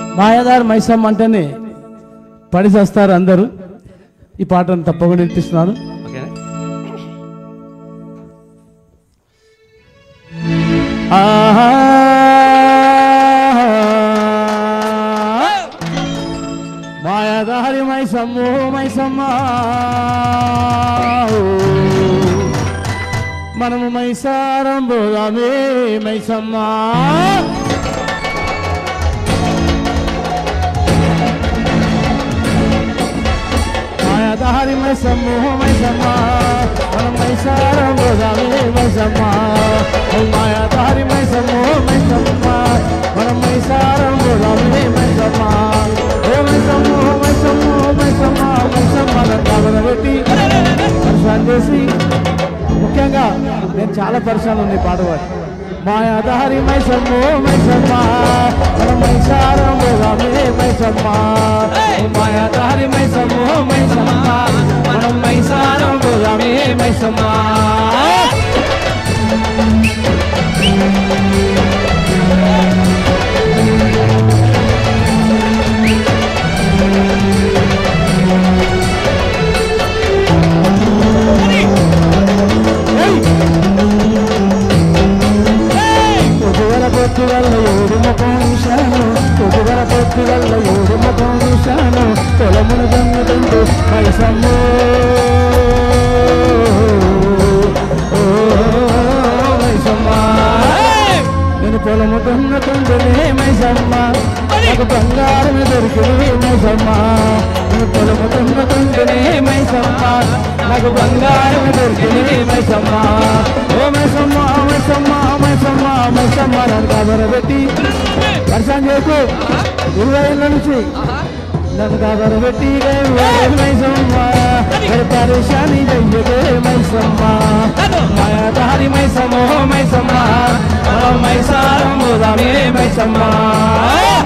మాయాదారి మైసమ్మ అంటేనే పడి చేస్తారు అందరూ ఈ పాటను తప్పకుండా వినిపిస్తున్నాను ఓకేనా ఆహా మాయాదారి మైసమ్మ మైసమ్మ మనము మైసారం పోదామే మైసమ్మ మాయాదారి మైసమ్మ మైసమ్మ మనం మైసారం పోదామే మైసమ్మ ఓ మాయాదారి మైసమ్మ మైసమ్మ మనం మైసారం పోదామే మైసమ్మ ఓ మైసమ్మ మైసమ్మ మైసమ్మ మైసమ్మ కాబడబెట్టి పరిశాన్ చేసి ముఖ్యంగా నేను చాలా పరిశాలు ఉన్నాయి పాట పాడి మాయాదారి మైసమ్మ మైసమ్మ మనం మైసారం పోదామే మైసమ్మ ఓ మాయాదారి మైసమ్మ మైసమ్మ మనం మైసారం పోదామే మైసమ్మ పొద్దుగల పొద్దుగల ఏడు ముఖం చూశాను పొద్దుగల పొద్దుగల ఏడు ముఖం చూశాను పొలమును గంగుతుంటూ మైసమ్ము ఓ, మైసమ్మ నేను పొలము దున్నుతుంటేనే మైసమ్మ నాకు బంగారం దొరికింది మైసమ్మ నేను పొలము దున్నుతుంటేనే మైసమ్మ నాకు బంగారం దొరికింది మైసమ్మ ఓ మైసమ్మ మైసమ్మ మైసమ్మ మైసమ్మ నన్ను కాబరబెట్టి వర్షం చేకు ఇరవై ఏళ్ళ నుంచి నన్ను కాబరబెట్టి మైసమ్మ పరిశాని చెయ్యదే మైసమ్మ మాయాదారి మైసమ్మ మైసమ్మ మైసారం మైసమ్మ